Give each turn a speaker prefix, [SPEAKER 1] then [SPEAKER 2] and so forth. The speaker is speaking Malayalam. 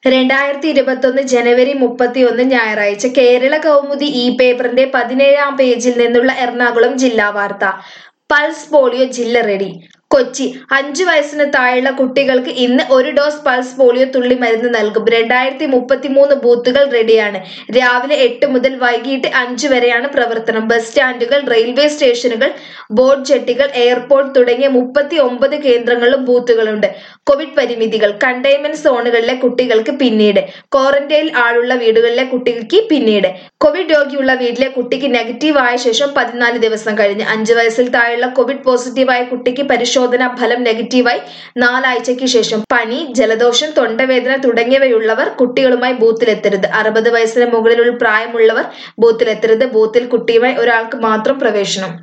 [SPEAKER 1] രണ്ടായിരത്തി ഇരുപത്തൊന്ന് ജനുവരി മുപ്പത്തിയൊന്ന് ഞായറാഴ്ച കേരള കൗമുദി ഇ പേപ്പറിന്റെ പതിനേഴാം പേജിൽ നിന്നുള്ള എറണാകുളം ജില്ലാ വാർത്ത പൾസ് പോളിയോ ജില്ല റെഡി കൊച്ചി അഞ്ചു വയസ്സിന് താഴെയുള്ള കുട്ടികൾക്ക് ഇന്ന് ഒരു ഡോസ് പൾസ് പോളിയോ തുള്ളി മരുന്ന് നൽകും രണ്ടായിരത്തി മുപ്പത്തിമൂന്ന് ബൂത്തുകൾ റെഡിയാണ് രാവിലെ എട്ട് മുതൽ വൈകിട്ട് അഞ്ചു വരെയാണ് പ്രവർത്തനം ബസ് സ്റ്റാൻഡുകൾ റെയിൽവേ സ്റ്റേഷനുകൾ ബോട്ട് ജെട്ടികൾ എയർപോർട്ട് തുടങ്ങിയ മുപ്പത്തി ഒമ്പത് കേന്ദ്രങ്ങളിലും ബൂത്തുകളുണ്ട് കോവിഡ് പരിമിതികൾ കണ്ടെയ്ൻമെന്റ് സോണുകളിലെ കുട്ടികൾക്ക് പിന്നീട് ക്വാറന്റൈനിൽ ആളുള്ള വീടുകളിലെ കുട്ടിക്ക് പിന്നീട് കോവിഡ് രോഗിയുള്ള വീട്ടിലെ കുട്ടിക്ക് നെഗറ്റീവ് ആയ ശേഷം പതിനാല് ദിവസം കഴിഞ്ഞ് അഞ്ച് വയസ്സിൽ താഴെയുള്ള കോവിഡ് പോസിറ്റീവായ കുട്ടിക്ക് പരിശോധനാ ഫലം നെഗറ്റീവായി നാലാഴ്ചയ്ക്ക് ശേഷം പനി ജലദോഷം തൊണ്ടവേദന തുടങ്ങിയവയുള്ളവർ കുട്ടികളുമായി ബൂത്തിലെത്തരുത് അറുപത് വയസ്സിന് മുകളിലുള്ള പ്രായമുള്ളവർ ബൂത്തിലെത്തരുത് ബൂത്തിൽ കുട്ടിയുമായി ഒരാൾക്ക് മാത്രം പ്രവേശനം